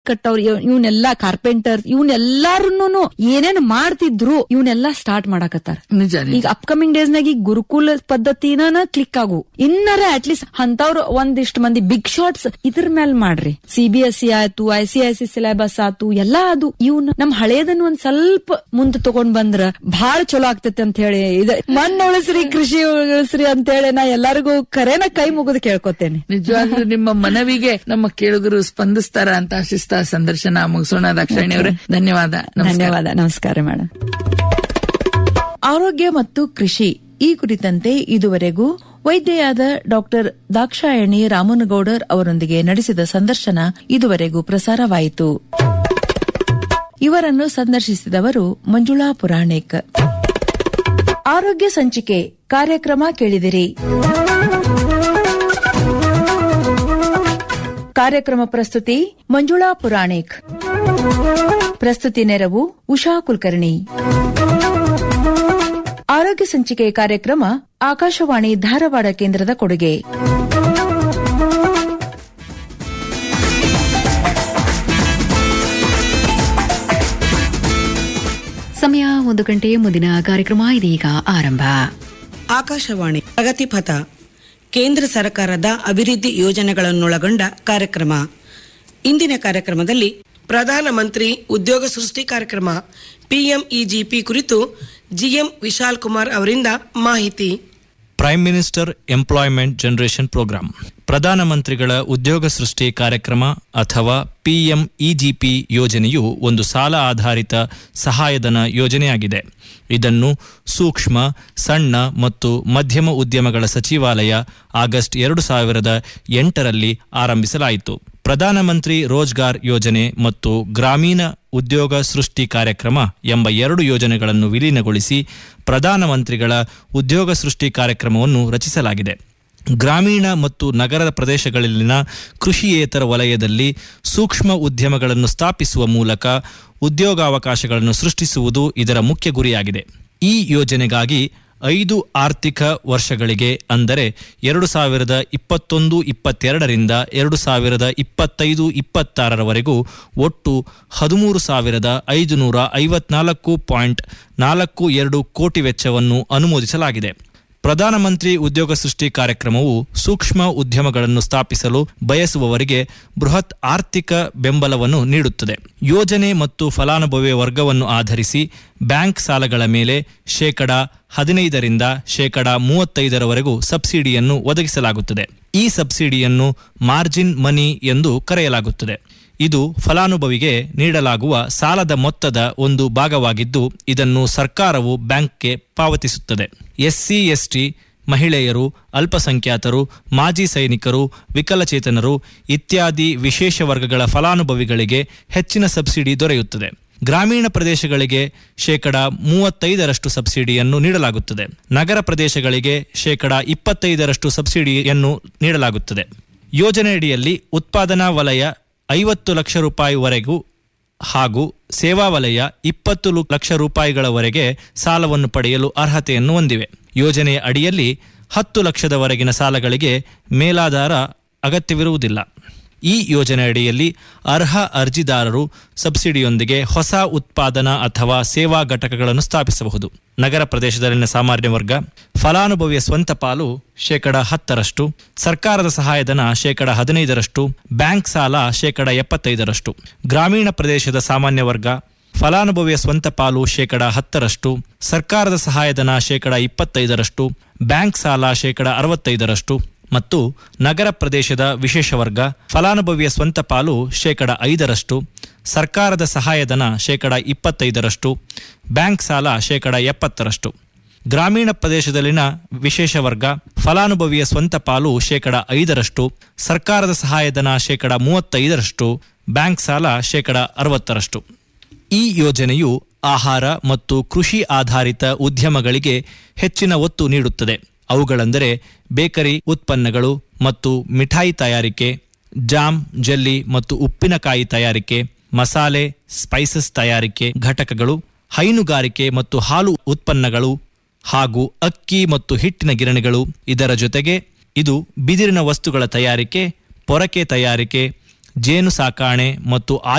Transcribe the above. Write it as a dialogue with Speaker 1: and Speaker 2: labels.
Speaker 1: ಕಟ್ಟವ್ರು ಇವನ್ನೆಲ್ಲಾ ಕಾರ್ಪೆಂಟರ್ ಇವನ್ನೆಲ್ಲಾರುನು ಏನೇನ್ ಮಾಡ್ತಿದ್ರು ಇವನ್ನೆಲ್ಲಾ ಸ್ಟಾರ್ಟ್ ಮಾಡಾಕತ್ತಾರ
Speaker 2: ನಿಜ ನಿಜ.
Speaker 1: ಈಗ ಅಪ್ಕಮಿಂಗ್ ಡೇಸ್ ನಾಗ ಈಗ ಗುರುಕುಲ ಪದ್ಧತಿನ ಕ್ಲಿಕ್ ಆಗು ಇನ್ನರ ಅಟ್ಲೀಸ್ಟ್ ಅಂತವ್ರು ಒಂದಿಷ್ಟು ಮಂದಿ ಬಿಗ್ ಶಾಟ್ಸ್ ಇದ್ರ ಮೇಲೆ ಮಾಡ್ರಿ ಸಿ ಬಿ ಎಸ್ ಸಿ ಆಯ್ತು I C I C syllabus ಆತು ಎಲ್ಲಾ ಅದು ಇವ್ನ ನಮ್ ಹಳೇದನ್ನ ಒಂದ್ ಸ್ವಲ್ಪ ಮುಂದೆ ತಗೊಂಡ್ ಬಂದ್ರ ಬಹಳ ಚಲೋ ಆಗ್ತೈತಿ ಅಂತ ಹೇಳಿ ಇದ ಮಣ್ಣು ಉಳಿಸ್ರಿ ಕೃಷಿ ಉಳಿಸ್ರಿ ಅಂತ ಹೇಳಿ ನಾ ಎಲ್ಲರಿಗೂ ಕರೆನ ಕೈ ಮುಗಿದು ಕೇಳ್ಕೊತೇನೆ
Speaker 2: ನಿಜವಾಗ್ಲೂ ನಿಮ್ಮ ಮನವಿಗೆ ನಮ್ಮ ಕೇಳುಗರು ಸ್ಪಂದಿಸ್ತಾರ ಅಂತ ಆಶಿಸ್ತಾ ಸಂದರ್ಶನ ಮುಗಿಸೋಣ ದಾಕ್ಷಾಯಣಿ ಅವರೇ ಧನ್ಯವಾದ ನಮಸ್ಕಾರ.
Speaker 1: ಧನ್ಯವಾದ ನಮಸ್ಕಾರ ಮೇಡಮ್
Speaker 3: ಆರೋಗ್ಯ ಮತ್ತು ಕೃಷಿ ಈ ಕುರಿತಂತೆ ಇದುವರೆಗೂ ವೈದ್ಯೆಯಾದ ಡಾಕ್ಟರ್ ದಾಕ್ಷಾಯಣಿ ರಾಮನಗೌಡರ್ ಅವರೊಂದಿಗೆ ನಡೆಸಿದ ಸಂದರ್ಶನ ಇದುವರೆಗೂ ಪ್ರಸಾರವಾಯಿತು ಇವರನ್ನು ಸಂದರ್ಶಿಸಿದವರು ಮಂಜುಳಾ ಪುರಾಣಿಕ್ ಆರೋಗ್ಯ ಸಂಚಿಕೆ ಕಾರ್ಯಕ್ರಮ ಕೇಳಿದಿರಿ ಕಾರ್ಯಕ್ರಮ ಪ್ರಸ್ತುತಿ ಮಂಜುಳಾ ಪುರಾಣಿಕ್ ಪ್ರಸ್ತುತಿ ನೆರವು ಉಷಾ ಕುಲಕರ್ಣಿ ಆರೋಗ್ಯ ಸಂಚಿಕೆ ಕಾರ್ಯಕ್ರಮ ಆಕಾಶವಾಣಿ ಧಾರವಾಡ ಕೇಂದ್ರದ ಕೊಡುಗೆ
Speaker 4: ಸಮಯ ಒಂದು ಗಂಟೆ ಮುಂದಿನ ಕಾರ್ಯಕ್ರಮ ಇದೀಗ ಆರಂಭ
Speaker 5: ಆಕಾಶವಾಣಿ ಪ್ರಗತಿಪಥ ಕೇಂದ್ರ ಸರ್ಕಾರದ ಅಭಿವೃದ್ಧಿ ಯೋಜನೆಗಳನ್ನೊಳಗೊಂಡ ಕಾರ್ಯಕ್ರಮ ಇಂದಿನ ಕಾರ್ಯಕ್ರಮದಲ್ಲಿ ಪ್ರಧಾನಮಂತ್ರಿ ಉದ್ಯೋಗ ಸೃಷ್ಟಿ ಕಾರ್ಯಕ್ರಮ ಪಿಎಂಇಜಿಪಿ ಕುರಿತು ಜಿಎಂ ವಿಶಾಲ್ ಕುಮಾರ್ ಅವರಿಂದ ಮಾಹಿತಿ
Speaker 6: prime minister employment generation programme ಪ್ರಧಾನಮಂತ್ರಿಗಳ ಉದ್ಯೋಗ ಸೃಷ್ಟಿ ಕಾರ್ಯಕ್ರಮ ಅಥವಾ ಪಿಎಂಇಜಿಪಿ ಯೋಜನೆಯು ಒಂದು ಸಾಲ ಆಧಾರಿತ ಸಹಾಯಧನ ಯೋಜನೆಯಾಗಿದೆ ಇದನ್ನು ಸೂಕ್ಷ್ಮ ಸಣ್ಣ ಮತ್ತು ಮಧ್ಯಮ ಉದ್ಯಮಗಳ ಸಚಿವಾಲಯ ಆಗಸ್ಟ್ ಎರಡು ಸಾವಿರದ ಎಂಟರಲ್ಲಿ ಆರಂಭಿಸಲಾಯಿತು ಪ್ರಧಾನಮಂತ್ರಿ ರೋಜ್ಗಾರ್ ಯೋಜನೆ ಮತ್ತು ಗ್ರಾಮೀಣ ಉದ್ಯೋಗ ಸೃಷ್ಟಿ ಕಾರ್ಯಕ್ರಮ ಎಂಬ ಎರಡು ಯೋಜನೆಗಳನ್ನು ವಿಲೀನಗೊಳಿಸಿ ಪ್ರಧಾನಮಂತ್ರಿಗಳ ಉದ್ಯೋಗ ಸೃಷ್ಟಿ ಕಾರ್ಯಕ್ರಮವನ್ನು ರಚಿಸಲಾಗಿದೆ ಗ್ರಾಮೀಣ ಮತ್ತು ನಗರದ ಪ್ರದೇಶಗಳಲ್ಲಿನ ಕೃಷಿಯೇತರ ವಲಯದಲ್ಲಿ ಸೂಕ್ಷ್ಮ ಉದ್ಯಮಗಳನ್ನು ಸ್ಥಾಪಿಸುವ ಮೂಲಕ ಉದ್ಯೋಗಾವಕಾಶಗಳನ್ನು ಸೃಷ್ಟಿಸುವುದು ಇದರ ಮುಖ್ಯ ಗುರಿಯಾಗಿದೆ ಈ ಯೋಜನೆಗಾಗಿ ಐದು ಆರ್ಥಿಕ ವರ್ಷಗಳಿಗೆ ಅಂದರೆ ಎರಡು ಸಾವಿರದ ಇಪ್ಪತ್ತೊಂದು ಇಪ್ಪತ್ತೆರಡರಿಂದ ಎರಡು ಸಾವಿರದ ಇಪ್ಪತ್ತೈದು ಇಪ್ಪತ್ತಾರರವರೆಗೂ ಒಟ್ಟು ಹದಿಮೂರು ಸಾವಿರದ ಐದುನೂರ ಐವತ್ನಾಲ್ಕು ಪಾಯಿಂಟ್ ನಾಲ್ಕು ಎರಡು ಕೋಟಿ ವೆಚ್ಚವನ್ನು ಅನುಮೋದಿಸಲಾಗಿದೆ ಪ್ರಧಾನಮಂತ್ರಿ ಉದ್ಯೋಗ ಸೃಷ್ಟಿ ಕಾರ್ಯಕ್ರಮವು ಸೂಕ್ಷ್ಮ ಉದ್ಯಮಗಳನ್ನು ಸ್ಥಾಪಿಸಲು ಬಯಸುವವರಿಗೆ ಬೃಹತ್ ಆರ್ಥಿಕ ಬೆಂಬಲವನ್ನು ನೀಡುತ್ತದೆ ಯೋಜನೆ ಮತ್ತು ಫಲಾನುಭವಿ ವರ್ಗವನ್ನು ಆಧರಿಸಿ ಬ್ಯಾಂಕ್ ಸಾಲಗಳ ಮೇಲೆ ಶೇಕಡ ಹದಿನೈದರಿಂದ ಶೇಕಡ ಮೂವತ್ತೈದರವರೆಗೂ ಸಬ್ಸಿಡಿಯನ್ನು ಒದಗಿಸಲಾಗುತ್ತದೆ ಈ ಸಬ್ಸಿಡಿಯನ್ನು ಮಾರ್ಜಿನ್ ಮನಿ ಎಂದು ಕರೆಯಲಾಗುತ್ತದೆ ಇದು ಫಲಾನುಭವಿಗೆ ನೀಡಲಾಗುವ ಸಾಲದ ಮೊತ್ತದ ಒಂದು ಭಾಗವಾಗಿದ್ದು ಇದನ್ನು ಸರ್ಕಾರವು ಬ್ಯಾಂಕ್ಗೆ ಪಾವತಿಸುತ್ತದೆ ಎಸ್ಸಿ ಎಸ್ಟಿ ಮಹಿಳೆಯರು ಅಲ್ಪಸಂಖ್ಯಾತರು ಮಾಜಿ ಸೈನಿಕರು ವಿಕಲಚೇತನರು ಇತ್ಯಾದಿ ವಿಶೇಷ ವರ್ಗಗಳ ಫಲಾನುಭವಿಗಳಿಗೆ ಹೆಚ್ಚಿನ ಸಬ್ಸಿಡಿ ದೊರೆಯುತ್ತದೆ ಗ್ರಾಮೀಣ ಪ್ರದೇಶಗಳಿಗೆ ಶೇಕಡ ಮೂವತ್ತೈದರಷ್ಟು ಸಬ್ಸಿಡಿಯನ್ನು ನೀಡಲಾಗುತ್ತದೆ ನಗರ ಪ್ರದೇಶಗಳಿಗೆ ಶೇಕಡ ಇಪ್ಪತ್ತೈದರಷ್ಟು ಸಬ್ಸಿಡಿಯನ್ನು ನೀಡಲಾಗುತ್ತದೆ ಯೋಜನೆಯಡಿಯಲ್ಲಿ ಉತ್ಪಾದನಾ ವಲಯ ಐವತ್ತು ಲಕ್ಷ ರೂಪಾಯಿವರೆಗೂ ಹಾಗೂ ಸೇವಾ ವಲಯ ಇಪ್ಪತ್ತು ಲು- ಲಕ್ಷ ರೂಪಾಯಿಗಳವರೆಗೆ ಸಾಲವನ್ನು ಪಡೆಯಲು ಅರ್ಹತೆಯನ್ನು ಹೊಂದಿವೆ ಯೋಜನೆಯ ಅಡಿಯಲ್ಲಿ ಹತ್ತು ಲಕ್ಷದವರೆಗಿನ ಸಾಲಗಳಿಗೆ ಮೇಲಾಧಾರ ಅಗತ್ಯವಿರುವುದಿಲ್ಲ ಈ ಯೋಜನೆ ಅಡಿಯಲ್ಲಿ ಅರ್ಹ ಅರ್ಜಿದಾರರು ಸಬ್ಸಿಡಿಯೊಂದಿಗೆ ಹೊಸ ಉತ್ಪಾದನಾ ಅಥವಾ ಸೇವಾ ಘಟಕಗಳನ್ನು ಸ್ಥಾಪಿಸಬಹುದು ನಗರ ಪ್ರದೇಶದಲ್ಲಿನ ಸಾಮಾನ್ಯ ವರ್ಗ ಫಲಾನುಭವಿಯ ಸ್ವಂತ ಪಾಲು ಶೇಕಡ ಹತ್ತರಷ್ಟು ಸರ್ಕಾರದ ಸಹಾಯಧನ ಶೇಕಡ ಹದಿನೈದರಷ್ಟು ಬ್ಯಾಂಕ್ ಸಾಲ ಶೇಕಡ ಎಪ್ಪತ್ತೈದರಷ್ಟು ಗ್ರಾಮೀಣ ಪ್ರದೇಶದ ಸಾಮಾನ್ಯ ವರ್ಗ ಫಲಾನುಭವಿಯ ಸ್ವಂತ ಪಾಲು ಶೇಕಡ ಹತ್ತರಷ್ಟು ಸರ್ಕಾರದ ಸಹಾಯಧನ ಶೇಕಡ ಇಪ್ಪತ್ತೈದರಷ್ಟು ಬ್ಯಾಂಕ್ ಸಾಲ ಶೇಕಡ ಅರವತ್ತೈದರಷ್ಟು ಮತ್ತು ನಗರ ಪ್ರದೇಶದ ವಿಶೇಷ ವರ್ಗ ಫಲಾನುಭವಿಯ ಸ್ವಂತ ಪಾಲು ಶೇಕಡ ಐದರಷ್ಟು ಸರ್ಕಾರದ ಸಹಾಯಧನ ಶೇಕಡ ಇಪ್ಪತ್ತೈದರಷ್ಟು ಬ್ಯಾಂಕ್ ಸಾಲ ಶೇಕಡ ಎಪ್ಪತ್ತರಷ್ಟು ಗ್ರಾಮೀಣ ಪ್ರದೇಶದಲ್ಲಿನ ವಿಶೇಷ ವರ್ಗ ಫಲಾನುಭವಿಯ ಸ್ವಂತ ಪಾಲು ಶೇಕಡ ಐದರಷ್ಟು ಸರ್ಕಾರದ ಸಹಾಯಧನ ಶೇಕಡ ಮೂವತ್ತೈದರಷ್ಟು ಬ್ಯಾಂಕ್ ಸಾಲ ಶೇಕಡ ಅರವತ್ತರಷ್ಟು ಈ ಯೋಜನೆಯು ಆಹಾರ ಮತ್ತು ಕೃಷಿ ಆಧಾರಿತ ಉದ್ಯಮಗಳಿಗೆ ಹೆಚ್ಚಿನ ಒತ್ತು ನೀಡುತ್ತದೆ ಅವುಗಳೆಂದರೆ ಬೇಕರಿ ಉತ್ಪನ್ನಗಳು ಮತ್ತು ಮಿಠಾಯಿ ತಯಾರಿಕೆ ಜಾಮ್ ಜೆಲ್ಲಿ ಮತ್ತು ಉಪ್ಪಿನಕಾಯಿ ತಯಾರಿಕೆ ಮಸಾಲೆ ಸ್ಪೈಸಸ್ ತಯಾರಿಕೆ ಘಟಕಗಳು ಹೈನುಗಾರಿಕೆ ಮತ್ತು ಹಾಲು ಉತ್ಪನ್ನಗಳು ಹಾಗೂ ಅಕ್ಕಿ ಮತ್ತು ಹಿಟ್ಟಿನ ಗಿರಣಿಗಳು ಇದರ ಜೊತೆಗೆ ಇದು ಬಿದಿರಿನ ವಸ್ತುಗಳ ತಯಾರಿಕೆ ಪೊರಕೆ ತಯಾರಿಕೆ ಜೇನು ಸಾಕಾಣೆ ಮತ್ತು